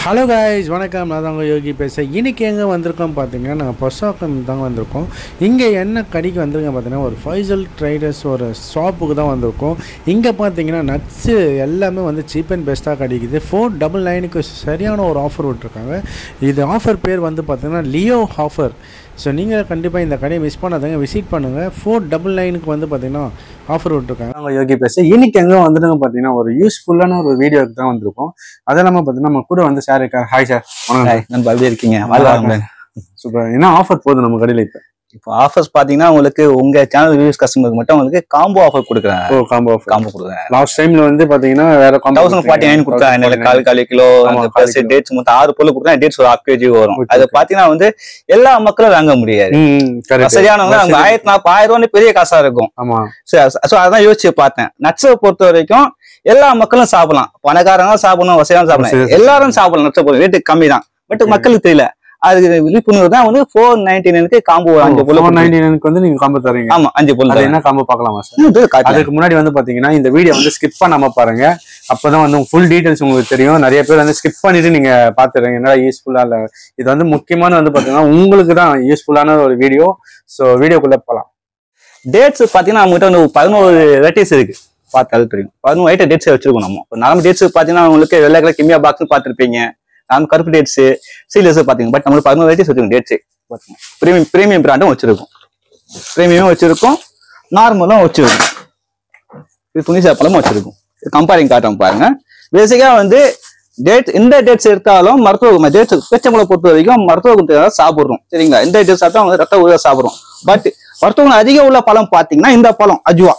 Hello guys வணக்கம் நான் தாங்க யோகி பேச இன்னைக்கு எங்கே வந்திருக்கோம் பார்த்தீங்கன்னா நாங்கள் பொசாக்கம் தாங்க வந்திருக்கோம் இங்கே என்ன கடைக்கு வந்திருக்கோம் பார்த்தீங்கன்னா ஒரு ஃபைசல் ட்ரைடர்ஸ் ஒரு ஷாப்புக்கு தான் வந்திருக்கோம் இங்கே பார்த்தீங்கன்னா நட்ஸு எல்லாமே வந்து சீப் அண்ட் பெஸ்ட்டாக கிடைக்குது ஃபோர் டபுள் நைனுக்கு சரியான ஒரு ஆஃபர் விட்ருக்காங்க இது ஆஃபர் பேர் வந்து பார்த்தீங்கன்னா லியோ ஆஃபர் ஸோ நீங்கள் கண்டிப்பாக இந்த கடையை மிஸ் பண்ணாதீங்க விசிட் பண்ணுங்கள் ஃபோர் டபுள் நைனுக்கு வந்து பார்த்தீங்கன்னா ஆஃபர் விட்ருக்காங்க நாங்கள் யோகி பேச இன்னைக்கு எங்கே வந்துருங்க பார்த்தீங்கன்னா ஒரு யூஸ்ஃபுல்லான ஒரு வீடியோக்கு தான் வந்திருக்கோம் அது இல்லாமல் பார்த்தீங்கன்னா நம்ம கூட வந்து சார் இருக்கார் ஹாய் சார் வணக்கம் ஹாய் நண்பா எப்படி இருக்கீங்க நல்லா நல்லா இருக்கேன். சூப்பர் என்ன ஆஃபர் போகுது நம்ம கடையில் இப்போ இப்போ ஆஃபர்ஸ் பாத்தீங்கன்னா உங்களுக்கு உங்க சேனல் வியூஸ் கஸ்டமருக்கு மட்டும் உங்களுக்கு காம்போ ஆஃபர் கொடுக்குறாங்க ஓ காம்போ ஆஃபர் காம்போ கொடுக்குறாங்க லாஸ்ட் டைம்ல வந்து பாத்தீங்கன்னா வேற combo தௌசண்ட் ஃபார்ட்டி நைன் கொடுத்தாங்க கொடுத்தீங்க. எனக்கு கால் கால் கிலோ ஆமா, அந்த கால் பிளஸ் கிலோ. டேட்ஸ் மொத்தம் ஆறு பொருள் கொடுத்தா டேட்ஸ் ஒரு ஹாஃப் கேஜி வரும் Okay, அது okay. பாத்தீங்கன்னா வந்து எல்லா மக்களும் வாங்க முடியாது ம், ம், correct. சரியானவங்க அவங்க சரி. ஆயிரத்தி நாற்பது ஆயிரம் ரூபாய் பெரிய காசா இருக்கும் ஆமா சோ அதான் யோசிச்சு பார்த்தேன் நட்ஸை பொறுத்த வரைக்கும் எல்லா மக்களும் சாப்பிடலாம் பணக்காரங்க சாப்பிடணும் வசதியான சரி, சாப்பிடலாம் சரி. எல்லாரும் சாப்பிடலாம் நட்ஸை பொறுத்த ரேட்டு கம்மி தான் பட் Okay. மக்களுக்கு தெரியல அதுக்கு விழிப்புணர்வு தான் வந்து ஃபோர் நைன்டி நைனுக்கு காம்போ அஞ்சு பொருள் ஃபோர் நைன்டி நைனுக்கு வந்து நீங்க காம்போ தரீங்க ஆமா அஞ்சு பொருள் அது தரேன். என்ன காம்போ பார்க்கலாமா சார் ம், இது காட்டுறேன். அதுக்கு முன்னாடி வந்து பாத்தீங்கன்னா இந்த வீடியோ வந்து ஸ்கிப் பண்ணாம பாருங்க அப்பதான் வந்து ஃபுல் டீடைல்ஸ் உங்களுக்கு தெரியும் நிறைய பேர் வந்து ஸ்கிப் பண்ணிட்டு நீங்க பாத்துறீங்க என்னடா யூஸ்ஃபுல்லா இல்ல இது வந்து முக்கியமான வந்து பாத்தீங்கன்னா உங்களுக்கு தான் யூஸ்ஃபுல்லான ஒரு வீடியோ சோ வீடியோக்குள்ள போலாம் டேட்ஸ் பாத்தீங்கன்னா நம்மகிட்ட வந்து பதினோரு வெரைட்டிஸ் இருக்கு பார்த்தாலும் தெரியும் பதினோரு ஐட்டம் டேட்ஸ் வச்சிருக்கோம் நம்ம இப்போ நம்ம டேட்ஸ் பாத்தீங்கன்னா உங்களுக்கு வெள்ளை கலர் கிமியா பாக்ஸ் பார்த்துருப்பீங்க நம்ம கருப்பு டேட்ஸ் சீலஸ் பாத்தீங்க பட் நம்மளுக்கு பதினோரு வெரைட்டிஸ் வச்சிருக்கோம் டேட்ஸ் பிரீமியம் பிரீமியம் பிராண்டும் வச்சிருக்கோம் பிரீமியமும் வச்சிருக்கோம் நார்மலும் வச்சிருக்கோம் இது துணி சாப்பளமும் வச்சிருக்கோம் கம்பேரிங் காட்டும் பாருங்க பேசிக்கா வந்து டேட் எந்த டேட்ஸ் எடுத்தாலும் மருத்துவ டேட்ஸ் பேச்சம்பளை பொறுத்த வரைக்கும் மருத்துவ குணத்துக்காக சாப்பிடுறோம் சரிங்களா எந்த டேட்ஸ் சாப்பிட்டா அவங்க ரத்த உதவ சாப்பிடுறோம் பட் மருத்துவ குணம் அதிகம் உள்ள பழம் பாத்தீங்கன்னா இந்த பழம் அஜுவா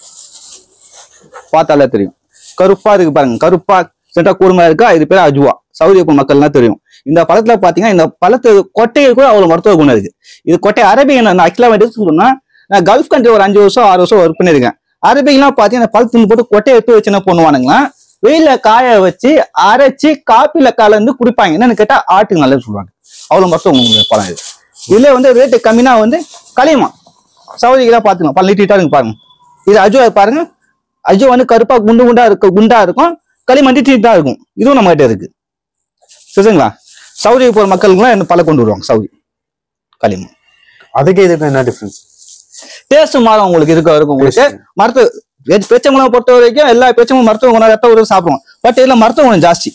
பார்த்தாலே தெரியும் கருப்பா இருக்கு பாருங்க கருப்பா செட்டா கூர்மையா இருக்கா இது பேர் அஜுவா சவுதி அரேபிய மக்கள்லாம் தெரியும் இந்த பழத்துல பாத்தீங்கன்னா இந்த பழத்து கொட்டைகள் கூட அவ்வளவு மருத்துவ குணம் இருக்கு இது கொட்டை அரேபியன் நான் அக்கிலா வேண்டியது சொன்னா நான் கல்ஃப் கண்ட்ரி ஒரு அஞ்சு வருஷம் ஆறு வருஷம் ஒர்க் பண்ணியிருக்கேன் அரேபியெல்லாம் பாத்தீங்கன்னா பழத்து போட்டு கொட்டையை எடுத்து வச்சு என்ன பண்ணுவானுங்களா வெயில காய வச்சு அரைச்சு காப்பில கலந்து குடிப்பாங்க என்னன்னு கேட்டா ஆட்டுக்கு நல்லது சொல்லுவாங்க அவ்வளவு மருத்துவ குணம் உள்ள பழம் இது இதுல வந்து ரேட்டு கம்மினா வந்து களிமா சவுதிக்கெல்லாம் பாத்துக்கணும் பல நீட்டா இருக்கு பாருங்க இது அஜுவா பாருங்க அஜுவா வந்து கருப்பா குண்டு குண்டா இருக்கு குண்டா இருக்கும் களிமண் நீட்டா இருக்கும் இதுவும் நம்ம கிட்ட இருக்கு சரிங்களா சவுதி போற மக்களுக்குலாம் என்ன பல கொண்டு வருவாங்க சவுதி களிமண் அதுக்கு இதுக்கு என்ன டிஃபரன்ஸ் டேஸ்ட் மாறும் உங்களுக்கு இருக்க இருக்கும் உங்களுக்கு மருத்துவ வெஜ் பேச்சம்பளம் பொறுத்த வரைக்கும் எல்லா பேச்சமும் மருத்துவ குணம் ரத்த உறவு சாப்பிடுவோம் பட் இதுல மருத்துவ குணம் ஜாஸ்தி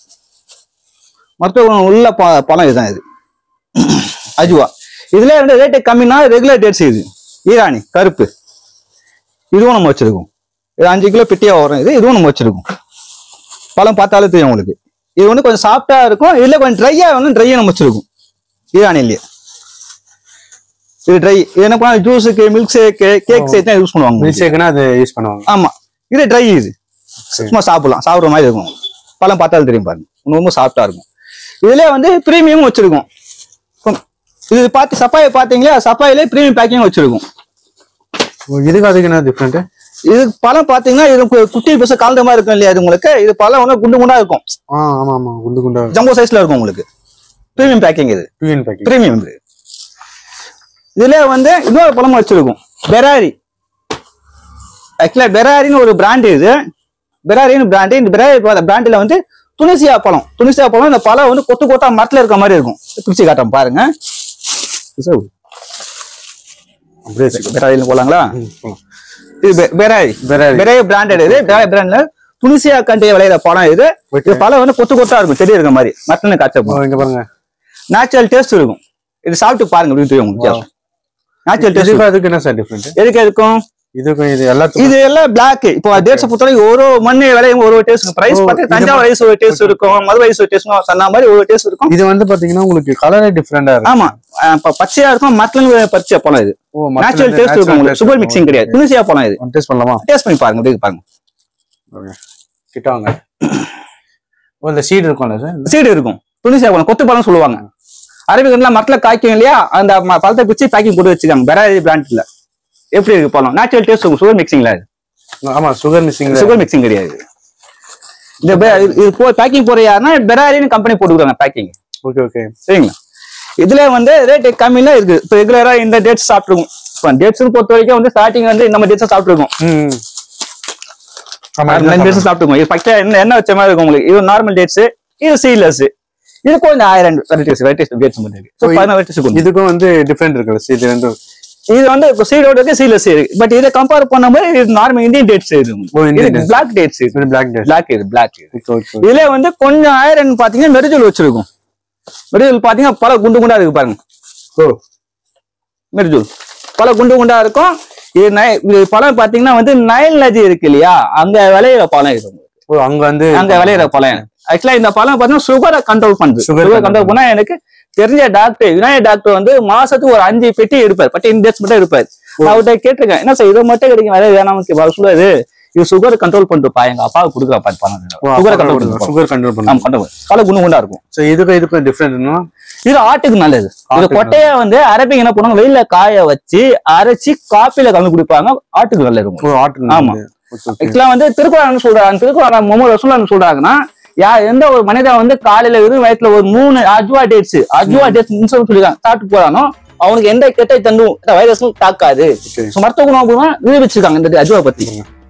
மருத்துவ குணம் உள்ள ப- பழம் இதுதான் இது அஜுவா இதுல வந்து ரேட்டு கம்மினா ரெகுலர் டேட்ஸ் இது ஈரானி கருப்பு இதுவும் நம்ம வச்சிருக்கோம் இது அஞ்சு கிலோ பிட்டியா வரும் இது இதுவும் நம்ம வச்சிருக்கோம் பழம் பார்த்தாலே தெரியும் உங்களுக்கு இது வந்து கொஞ்சம் சாஃப்டா இருக்கும் இதுல கொஞ்சம் ட்ரையா வேணும் ட்ரையா நம்ம வச்சிருக்கோம் ஈரானிலேயே இது ட்ரை இது என்ன பண்ணா ஜூஸுக்கு மில்க் ஷேக்கு கேக் ஷேக் தான் யூஸ் பண்ணுவாங்க மில்க் ஷேக்னா அது யூஸ் பண்ணுவாங்க ஆமா இது ட்ரை இது சும்மா சாப்பிடலாம் சாப்பிடுற மாதிரி இருக்கும் பழம் பார்த்தாலும் தெரியும் பாருங்க இன்னும் ரொம்ப சாஃப்டா இருக்கும் இதுல வந்து பிரீமியம் வச்சிருக்கோம் கொ- இது பார்த்து சப்பாயை பாத்தீங்களா சப்பாயிலே பிரீமியம் பேக்கிங் வச்சிருக்கும் இதுக்கு அதுக்கு என்ன டிஃப்ரெண்ட் இது பழம் பாத்தீங்கன்னா இது கு- குட்டி பீஸ் கலந்த மாதிரி இருக்கும் இல்லையா இது உங்களுக்கு இது பழம் வந்து குண்டு குண்டா இருக்கும் ஆ ஆமா ஆமா குண்டு குண்டா ஜம்போ சைஸ்ல இருக்கும் உங்களுக்கு பிரீமியம் பேக்கிங் இது டூ பேக்கிங் பிரீமியம் இது இதுல வந்து இன்னொரு பழம் வச்சிருக்கும் பெராரி ஆக்சுவலா பெராரின்னு ஒரு பிராண்ட் இது பெராரின்னு பிராண்ட் இந்த பெராரி பிராண்டில் வந்து துனிசியா பழம் துனிசியா பழம் இந்த பழம் வந்து கொத்து கொத்தா மரத்துல இருக்க மாதிரி இருக்கும் பிரிச்சு காட்டுறேன் பாருங்க அப்படியே வச்சுக்கோ. பெராரின்னு போலாங்களா ம், போலாம். இது பெ- பெராரி Ferrari. பெராரி பிராண்டட் இது பெராரி பிராண்ட்ல துனிசியா கண்டைய விளையிற பழம் இது Okay. இது பழம் வந்து கொத்து கொத்தா இருக்கும் செடி இருக்க மாதிரி மரத்துல காய்ச்ச ஓ, இங்க பாருங்க நேச்சுரல் டேஸ்ட் இருக்கும் இது சாப்பிட்டு பாருங்க அப்படின்னு தெரியும் உங்களுக்கு நேச்சுரல் டேஸ்ட் இதுக்கு அதுக்கு என்ன சார் டிஃப்ரெண்ட் எதுக்கு இருக்கும் இதுக்கும் இது எல்லாத்துக்கும் இது எல்லாம் பிளாக் இப்போ டேட்ஸ் பொறுத்தவரைக்கும் ஒரு மண்ணு விலையும் ஒரு டேஸ்ட் பிரைஸ் ஓ, பார்த்து இது தஞ்சாவூர் ரைஸ் ஒரு டேஸ்ட் இருக்கும் மதுரை ரைஸ் ஒரு டேஸ்ட் சொன்ன மாதிரி ஒரு டேஸ்ட் இருக்கும் இது வந்து பாத்தீங்கன்னா உங்களுக்கு கலரே டிஃப்ரெண்டா இருக்கு ஆமா அஹ் இப்ப பச்சையா இருக்கும் மரத்துல பறிச்ச பழம் இது ஓ நேச்சுரல் டேஸ்ட் இருக்கும் உங்களுக்கு சுகர் மிக்சிங் கிடையாது துணிசியா பழம் இது டேஸ்ட் பண்ணலாமா டேஸ்ட் பண்ணி பாருங்க அப்படியே பாருங்க கிட்ட வாங்க ஓ இந்த சீட் இருக்கும்ல சார் சீடு இருக்கும் துணிசியா பழம் கொத்து பழம் சொல்லுவாங்க அரபிகள்லாம் மரத்துல காய்க்கும் இல்லையா அந்த ம- பழத்தை பிச்சு பேக்கிங் போட்டு வச்சுக்காங்க பெராரி பிராண்ட்ல எப்படி இருக்கு பழம் நேச்சுரல் டேஸ்ட் இருக்கும் சுகர் மிக்சிங்ல ஆமா சுகர் மிஸ்ஸிங் சுகர் மிக்சிங் கிடையாது இந்த பெ- இது- இது போ பேக்கிங் போற யாருன்னா பெராரின்னு கம்பெனி போட்டுக்கிறாங்க பேக்கிங் ஓகே ஓகே சரிங்களா இதுல வந்து ரேட் கம்மியில இருக்கு இப்போ ரெகுலரா இந்த டேட்ஸ் சாப்பிட்டுருக்கும் இப்போ டேட்ஸ் பொறுத்த வரைக்கும் வந்து ஸ்டார்டிங் வந்து இந்த மாதிரி டேட்ஸ் சாப்பிட்டுருக்கோம் ம் ஆமா இந்த டேட்ஸ் சாப்பிட்டுருக்கோம் இது ஃபர்ஸ்ட் என்ன என்ன வச்ச மாதிரி இருக்கும் உங்களுக்கு இது நார்மல் டேட்ஸ் இது சீலஸ் இதுக்கும் இந்த ஆயிரம் வெரைட்டிஸ் வெரைட்டிஸ் டேட்ஸ் மட்டும் இருக்கு ஸோ So, பதினாறு வெரைட்டிஸ் கொண்டு இதுக்கும் வந்து டிஃப்ரெண்ட் இருக்குல்ல இது ரெண்டும் இது வந்து சீடோட இருக்கு சீலஸ் இருக்கு பட் இதை கம்பேர் பண்ணும்போது இது நார்மல் இந்தியன் டேட்ஸ் இது ஓ, Indian இது dates. பிளாக் டேட்ஸ் இது இது பிளாக் டேட் பிளாக் இது பிளாக் இது ஓகே ஓகே இதுல வந்து கொஞ்சம் ஆயிரம் பாத்தீங்கன்னா மெரிஜல் வச்சிருக்கும் மெரிஜல் பாத்தீங்கன்னா பல குண்டு குண்டா இருக்கு பாருங்க ஓ மெரிஜல் பல குண்டு குண்டா இருக்கும் இது நை- இது பழம் பாத்தீங்கன்னா வந்து நைல் நதி இருக்கு இல்லையா அங்க விளையிற பழம் இது ஓ அங்க வந்து அங்க விளையிற பழம் ஆக்சுவலா இந்த பழம் பாத்தீங்கன்னா சுகரை கண்ட்ரோல் பண்ணுது Sugar சுகர் control கண்ட்ரோல் பண்ணா எனக்கு தெரிஞ்ச டாக்டர் விநாயக டாக்டர் வந்து மாசத்துக்கு ஒரு அஞ்சு பெட்டி எடுப்பார் பட் இன்டெக்ஸ் மட்டும் எடுப்பார் அவர்கிட்ட கேட்டிருக்கேன் என்ன சார் இதை மட்டும் கிடைக்கும் வேற வேணாம் சொல்லுவாரு இது சுகர் கண்ட்ரோல் பண்ணிட்டுப்பா எங்க அப்பாவுக்கு கொடுக்குற பாரு பணம் சுகரை கண்ட்ரோல் பண்ணுவோம் சுகர் கண்ட்ரோல் ஆமா பண்ணுவோம் கண்ட்ரோல் பல குண்டு குண்டா இருக்கும் ஸோ இதுக்கும் இதுக்கும் டிஃப்ரெண்ட்னா இது ஆட்டுக்கு நல்லது இது ஆட்டுக்கு கொட்டைய வந்து அரபிங்க என்ன பண்ணுவாங்க வெயில காய வச்சு அரைச்சி காப்பில கலந்து குடிப்பாங்க ஆட்டுக்கு நல்லது ஓ ஆட்டு ஆமா. ஓகே ஓகே ஆக்சுவலா வந்து திருக்குறான் சொல்றாங்க திருக்குறான் முகமது ரசூல் என்ன சொல்றாங்கன்னா யா எந்த ஒரு மனிதன் வந்து காலையில வெறும் வயிற்றுல ஒரு மூணு அஜ்வா டேட்ஸ் அஜ்வா டேட்ஸ் சொல்லிருக்காங்க சாப்பிட்டு போறானோ அவனுக்கு எந்த கெட்ட தண்டும் வைரஸும் தாக்காது ஓகே So, மருத்துவ குணம் அப்படின்னா நிரூபிச்சிருக்காங்க இந்த அஜ்வா பத்தி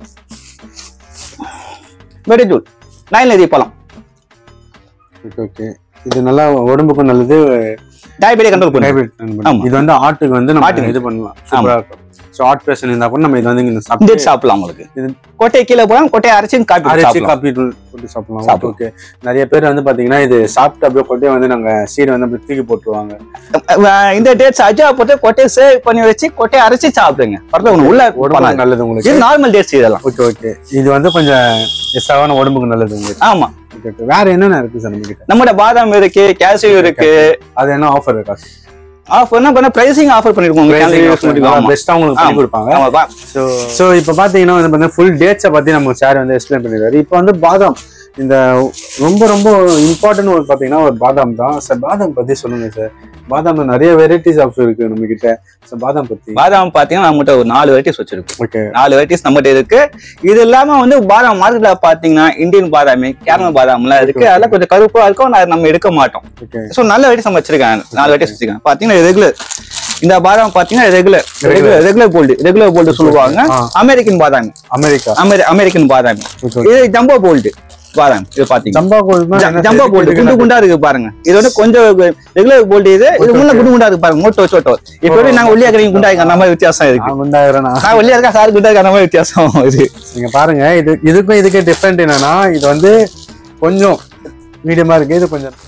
வெடிஜூல் நைல் நதி பழம் ஓகே ஓகே இது நல்லா உடம்புக்கும் நல்லது டயபெட்டிக் கண்ட்ரோல் பண்ணும் diabetes control. ஆமா. இது வந்து ஆட்டுக்கு வந்து நம்ம ஆட்டுக்கு. இது பண்ணலாம் சூப்பரா இருக்கும் ஸோ ஆட் பேஷன் இருந்தா கூட நம்ம இது வந்து இங்க டேட் சாப்பிட்டு சாப்பிடலாம் உங்களுக்கு இது- கொட்டையை கீழே போனா கொட்டையை அரைச்சு காப்பி அரைச்சி சாப்பிடலாம் காப்பி தூள் போட்டு சாப்பிடலாம் ஓகே சாப்பிடலாம். ஓகே நிறைய பேர் வந்து பாத்தீங்கன்னா இது சாப்பிட்டு அப்படியே கொட்டையை வந்து நாங்க சீடை வந்து அப்படி தூக்கி போட்டுருவாங்க அஹ் இந்த டேட்ஸ் அஜா போட்டு கொட்டையை சேவ் பண்ணி வச்சு கொட்டையை அரைச்சு சாப்பிடுங்க மருத்துவ குணம் உள்ள உடம்புக்கு பண்ணாது. நல்லது உங்களுக்கு இது நார்மல் டேட்ஸ் இதெல்லாம் ஓகே ஓகே இது வந்து கொஞ்சம் எஸ்ஸாவான உடம்புக்கு நல்லது உங்களுக்கு ஆமா ஓகே ஓகே வேற என்னென்ன இருக்கு சார் நம்ம கிட்ட நம்மட பாதாம் இருக்கு கேசியூ இருக்கு அது என்ன ஆஃபர் இருக்கா ஆஃபர் என்ன பண்ண பிரைசிங் ஆஃபர் பண்ணிருக்கோம் உங்க channel use பண்ணிருக்கோம். ஆமா. பெஸ்ட்டாக உங்களுக்கு பண்ணி ஆமா. கொடுப்பாங்க ஆமா, பா- ஸோ ஸோ இப்போ பார்த்தீங்கன்னா வந்து பார்த்தீங்கன்னா ஃபுல் டேட்ஸை பற்றி நம்ம சார் வந்து எக்ஸ்பிளைன் பண்ணிடுவாரு இப்போ வந்து பாதாம் இந்த ரொம்ப ரொம்ப இம்பார்ட்டன்ட் ஒரு பார்த்தீங்கன்னா ஒரு பாதாம் தான் சார் பாதாம் பற்றி சொல்லுங்க சார் பாதாம்ல நிறைய வெரைட்டிஸ் ஆஃப் இருக்கு நம்ம கிட்ட சார் பாதாம் பற்றி பாதாம் பாத்தீங்கன்னா நம்மகிட்ட ஒரு நாலு வெரைட்டிஸ் வச்சிருக்கோம் ஓகே நாலு வெரைட்டிஸ் நம்மகிட்ட இருக்கு இது இல்லாம வந்து பாதாம் மார்க்கெட்ல பாத்தீங்கன்னா இந்தியன் பாதாமி கேரளா பாதாம்லாம் இருக்கு Okay. அதெல்லாம் கொஞ்சம் கருப்பா இருக்கும் அது நம்ம எடுக்க மாட்டோம் ஓகே சோ நல்ல வெரைட்டிஸ் நம்ம வச்சிருக்கேன் நாலு வெரைட்டிஸ் வச்சிருக்கேன் பாத்தீங்கன்னா ரெகுலர் இந்த பாதாம் பாத்தீங்கன்னா regular regular regular bold regular bold சொல்லுவாங்க ஆ. அமெரிக்கன் பாதாமி அமெரிக்கா அமெரி அமெரிக்கன் பாதாமி ஓகே இது ஜம்போ போல்டு பாதாம் இது பாத்தீங்கன்னா ஜம்பா கோல்ட்னா ஜ- ஜம்போ போல்டு குண்டு குண்டா இருக்கு பாருங்க இது வந்து கொஞ்சம் ரெகுலர் போல்டு இது இது முன்ன குண்டு குண்டா இருக்கு பாருங்க மோட்டோ சோட்டோ இப்ப எப்படி நாங்க ஒல்லியா இருக்கிறீங்க குண்டா இருக்க அந்த மாதிரி வித்தியாசம் இருக்கு நான் குண்டாயிரம்னா நான் ஒல்லியா இருக்கா சார் குண்டா இருக்க அந்த மாதிரி வித்தியாசம் இது நீங்க பாருங்க இது இதுக்கும் இதுக்கு டிஃப்ரெண்ட் என்னன்னா இது வந்து கொஞ்சம் மீடியமா இருக்கு இது கொஞ்சம்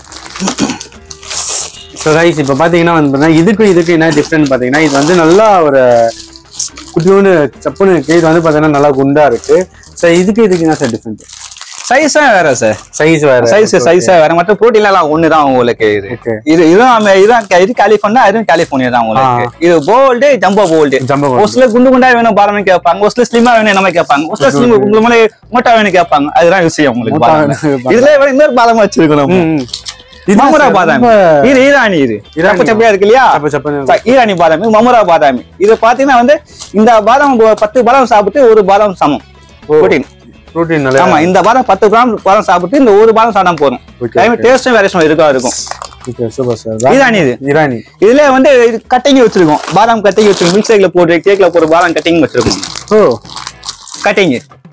ஸோ ரைஸ் இப்போ பார்த்தீங்கன்னா வந்து பார்த்தீங்கன்னா இதுக்கும் இதுக்கும் என்ன டிஃப்ரெண்ட் பார்த்தீங்கன்னா இது வந்து நல்லா ஒரு குட்டியோன்னு சப்புன்னு இருக்கு இது வந்து பார்த்தீங்கன்னா நல்லா குண்டா இருக்கு ஸோ இதுக்கு இதுக்கு என்ன சார் டிஃப்ரெண்ட் சைஸா வேற சார் சைஸ் வேற சைஸ் சைஸா வேற மற்ற ப்ரோட்டீன் எல்லாம் ஒண்ணுதான் உங்களுக்கு இது ஓகே இது இதுவும் அமெ- இதுதான் க- இது கலிஃபோர்னியா அதுவும் கலிஃபோர்னியா தான் உங்களுக்கு இது போல்டு ஜம்போ போல்டு ஜம்பா ஒரு சில குண்டு குண்டா வேணும் பாரமே கேட்பாங்க ஒரு சில ஸ்லிமா வேணும் நம்ம கேட்பாங்க ஒரு சில ஸ்லிம் உங்களுக்கு மேலே மோட்டா வேணும் கேட்பாங்க அதுதான் விஷயம் உங்களுக்கு மோட்டா பாதாம். வேணும் கேட்பாங்க. இதுல வேற இன்னொரு பாதாம் வச்சிருக்கோம் நம்ம மமுரா பாதாமி இது ஈரானி இது ஈரானி. சப்பு சப்பையா இருக்கு இல்லையா சப்ப சப்பன்னு ச- ஈரானி பாதாமி மமுரா பாதாமி இது பாத்தீங்கன்னா வந்து இந்த பாதாம் ப- பத்து பாதாம் சாப்பிட்டு ஒரு பாதாம் சமம் புரோட்டீன் ப்ரோட்டீன் நல்லா ஆமா இந்த பாதாம் பத்து கிராம் பாதாம் சாப்பிட்டு இந்த ஒரு பாதாம் சாப்பிடாம போதும் ஓகே டேஸ்டும் வேரியேஷன் இருக்கா இருக்கும் ஓகே சூப்பர் சார் ஈரானி இது இரானி இதுல வந்து இது கட்டிங் வச்சிருக்கோம் பாதாம் கட்டிங் வச்சிருக்கோம் மில்க் ஷேக்ல போட்டு கேக்ல போட்டு பாதாம் கட்டிங் வச்சிருக்கோம் ஓ கட்டிங்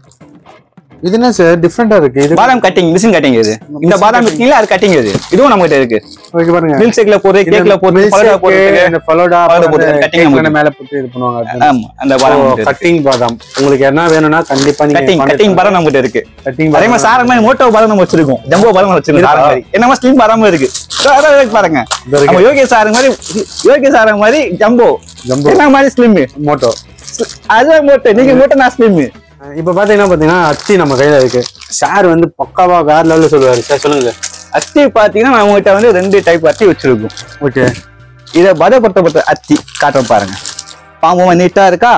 இது என்ன சார் டிஃப்ரெண்டா இருக்கு இது பாதாம் கட்டிங் மிஷின் கட்டிங் இது இந்த பாதாம் இருக்கீங்களா அது கட்டிங் இது இதுவும் நம்ம கிட்ட இருக்கு ஓகே பாருங்க மில்க் ஷேக்ல போட்டு கேக்ல போட்டு milk பரோட்டா shake, போட்டு இந்த பலோடா பலோடா போட்டு cutting cutting நம்ம மேல போட்டு இது பண்ணுவாங்க அது. ஆமா அந்த பாதாம் So, நம்ம கிட்ட இருக்கு. cutting பாதாம் உங்களுக்கு என்ன வேணும்னா கண்டிப்பா நீங்க கட்டிங் கட்டிங் பாதாம் நம்ம கிட்ட இருக்கு கட்டிங் அதே மாதிரி சாரம் மாதிரி மோட்டோ பாதாம் நம்ம வச்சிருக்கோம் ஜம்போ பாதாம் வச்சிருக்கோம் சாரம் மாதிரி என்னமா ஸ்லிம் பாதாம் இருக்கு So, அதான் இருக்கு பாருங்க இது இருக்கு. நம்ம யோகி சாரம் மாதிரி யோகி சாரம் மாதிரி ஜம்போ ஜம்போ என்ன மாதிரி ஸ்லிம் மோட்டோ அதுதான் மோட்டோ நீங்க மோட்டோ நான் ஸ்லிம் இப்ப பாத்தீங்கன்னா பாத்தீங்கன்னா அச்சி நம்ம கையில இருக்கு சார் வந்து பக்காவா வேற லெவல்ல சொல்லுவாரு சார் சொல்லுங்க அத்தி பாத்தீங்கன்னா நம்ம கிட்ட வந்து ரெண்டு டைப் அத்தி வச்சிருக்கோம் ஓகே இத பதப்படுத்தப்பட்ட அத்தி காட்டுறோம் பாருங்க பாம்பு நீட்டா இருக்கா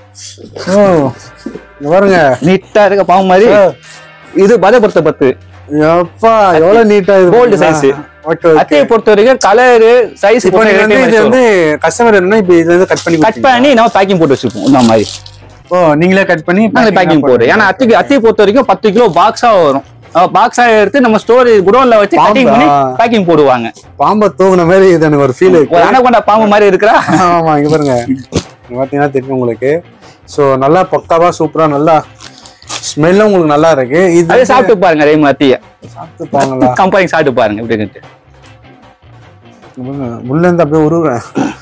ஓ இங்க பாருங்க நீட்டா இருக்க பாம்பு மாதிரி இது பதப்படுத்தப்பட்டு எப்பா எவ்வளவு நீட்டா இது Gold size. ஓகே அத்தியை பொறுத்த வரைக்கும் கலரு சைஸ் இப்போ நீங்க வந்து இது வந்து கஸ்டமர் என்னன்னா இப்ப இதுல இருந்து கட் பண்ணி கட் பண்ணி நம்ம பேக்கிங் போட்டு வச்சிருப்போம் இந்த மாதிரி ஓ நீங்களே கட் பண்ணி நாங்க பேக்கிங் போடுறோம் ஏன்னா அத்திக்கு அத்தியை பொறுத்த வரைக்கும் பத்து கிலோ பாக்ஸா வரும் பாக்ஸா எடுத்து நம்ம ஸ்டோர் குடோன்ல வச்சு கட்டிங் பண்ணி பாம்பா? பேக்கிங் போடுவாங்க பாம்பை தூங்குன மாதிரி இது எனக்கு ஒரு ஃபீல் இருக்கு ஒரு அனகொண்டா பாம்பு மாதிரி இருக்கிறா ஆமா இங்க பாருங்க இங்க பாத்தீங்கன்னா தெரியும் உங்களுக்கு சோ நல்லா பக்காவா சூப்பரா நல்லா ஸ்மெல்லும் உங்களுக்கு நல்லா இருக்கு இது அதை சாப்பிட்டு பாருங்க அதே மாதிரி அத்திய சாப்பிட்டு பாங்களா கம்பெனி சாப்பிட்டு பாருங்க எப்படி இருக்கு உள்ள இருந்து அப்படியே உருவுறேன்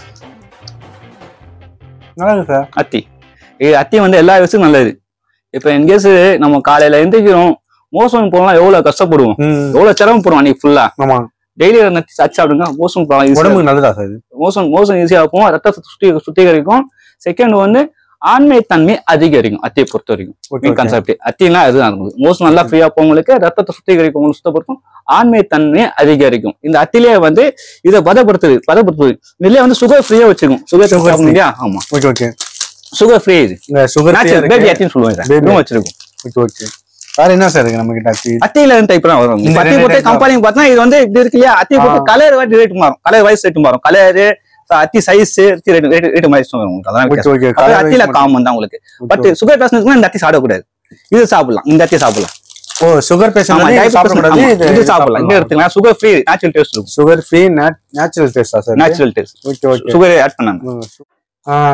நல்லா இருக்கு சார் அத்தி இது அத்தி வந்து எல்லா விஷயமும் நல்லது இப்ப இன்கேஸ் நம்ம காலையில எந்திரிக்கிறோம் மோசம் போகலாம் எவ்வளவு கஷ்டப்படுவோம் ம் எவ்வளவு சிரமப்படுவோம் அன்னைக்கு ஃபுல்லா ஆமா டெய்லி நச்சு சாப்பிடுங்க மோசம் போகலாம் easy ஆ உடம்புக்கு நல்லதா சார் இது மோசம் மோசம் ஈஸியா இருக்கும் ரத்தத்தை சுத்தி சுத்திகரிக்கும் செகண்ட் வந்து ஆண்மை தன்மை அதிகரிக்கும் அத்தியை பொறுத்த வரைக்கும் ஓகே மெயின் கான்செப்ட் அத்தினா அதுதான் இருக்குது மோசம் நல்லா ஃப்ரீயா போவங்களுக்கு ரத்தத்தை சுத்திகரிக்கும் உங்களுக்கு சுத்தப்படுத்தும் ஆண்மை தன்மையை அதிகரிக்கும் இந்த அத்திலேயே வந்து இதை பதப்படுத்துது பதப்படுத்துது இதுலயே வந்து சுகர் ஃப்ரீயா வச்சுக்கும் சுகர் Sugar free. இல்லையா ஆமா ஓகே ஓகே சுகர் ஃப்ரீ இது இந்த சுகர் நேச்சுரல் பேபி அத்தின்னு சொல்லுவாங்க Baby இதுவும் வச்சிருக்கும் ஓகே ஓகே வேற என்ன சார் இருக்கு நம்ம கிட்ட அத்தி அத்தியில ரெண்டு டைப் தான் வரும் இந்த அத்தி ரெண்டு போட்டு type கம்பெனி பார்த்தா இது வந்து இப்படி இருக்கு இல்லையா அத்தி போட்டு ஆ. கலர் வாட்டி ரேட் மாறும் கலர் வைஸ் ரேட் மாறும் கலர் அத்தி சைஸ் ரேட் ரேட் ரேட் மாதிரி வரும் உங்களுக்கு அதான் ஓகே வித்தியாசம். ஓகே அது அத்தியில காமன் தான் உங்களுக்கு பட் சுகர் பேஷண்ட்ஸ்க்கு இந்த அத்தி சாப்பிடக்கூடாது இது சாப்பிடலாம் இந்த அத்தி சாப்பிடலாம் ஓ சுகர் ஆமா பேஷண்ட் diabetes சாப்பிடக்கூடாது ஆமா, இது இது சாப்பிடலாம் இங்க எடுத்துக்கலாம் சுகர் ஃப்ரீ நேச்சுரல் டேஸ்ட் இருக்கும் சுகர் ஃப்ரீ நேச்சுரல் டேஸ்டா sir natural taste okay okay sugar add பண்ணாங்க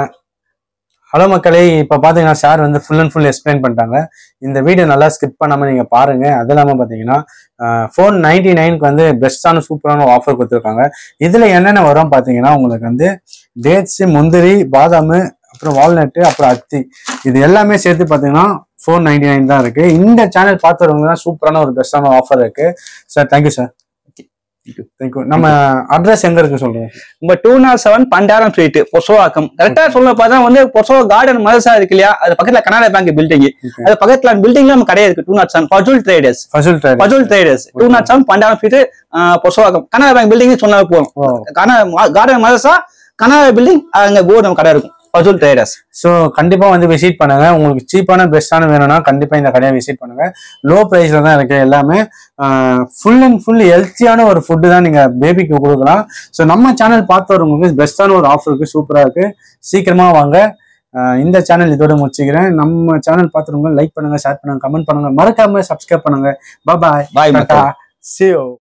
ஹலோ மக்களே இப்போ பார்த்தீங்கன்னா சார் வந்து ஃபுல் அண்ட் ஃபுல் எக்ஸ்பிளைன் பண்ணிட்டாங்க இந்த வீடியோ நல்லா ஸ்கிப் பண்ணாமல் நீங்கள் பாருங்க அது இல்லாமல் பார்த்தீங்கன்னா ஃபோன் நைன்டி நைனுக்கு வந்து பெஸ்ட்டான சூப்பரான ஆஃபர் கொடுத்துருக்காங்க இதில் என்னென்ன வரும் பார்த்தீங்கன்னா உங்களுக்கு வந்து டேட்ஸு முந்திரி பாதாம் அப்புறம் வால்நட்டு அப்புறம் அத்தி இது எல்லாமே சேர்த்து பார்த்தீங்கன்னா ஃபோர் நைன்டி நைன் தான் இருக்கு இந்த சேனல் பார்த்துறவங்க தான் சூப்பரான ஒரு பெஸ்ட்டான ஆஃபர் இருக்கு சார் தேங்க்யூ சார் தேங்க்யூ நம்ம அட்ரஸ் எங்க இருக்கு சொல்லுங்க நம்ம two nought seven Pandaram street Purasawalkam கரெக்டா சொல்ல பார்த்தா வந்து பொசோ கார்டன் மதசா இருக்கு இல்லையா அது பக்கத்துல கனடா பேங்க் பில்டிங் Okay. அது பக்கத்துல பில்டிங்ல நம்ம கடை இருக்கு two nought seven Fazul traders Fazul trade Fazul traders two nought seven Pandaram street Purasawalkam Canada bank building சொன்னா போதும் ஓ கனடா கார்டன் மதசா கனடா பில்டிங் அங்க போர்டு நம்ம கடை இருக்கும் பஜுல் ட்ரேடர்ஸ் ஸோ கண்டிப்பா வந்து விசிட் பண்ணுங்க உங்களுக்கு சீப்பான பெஸ்டான வேணும்னா கண்டிப்பா இந்த கடையை விசிட் பண்ணுங்க லோ ப்ரைஸ்ல தான் இருக்கு எல்லாமே ஃபுல் அண்ட் ஃபுல் ஹெல்த்தியான ஒரு ஃபுட்டு தான் நீங்க பேபிக்கு கொடுக்கலாம் ஸோ நம்ம சேனல் பார்த்தவங்களுக்கு பெஸ்டான ஒரு ஆஃபர் இருக்கு சூப்பரா இருக்கு சீக்கிரமா வாங்க ஆஹ் இந்த சேனல் இதோட முடிச்சுக்கிறேன் நம்ம சேனல் பார்த்துருங்க லைக் பண்ணுங்க ஷேர் பண்ணுங்க கமெண்ட் பண்ணுங்க மறக்காம சப்ஸ்கிரைப் பண்ணுங்க பாய் பாய் மக்கள் See you.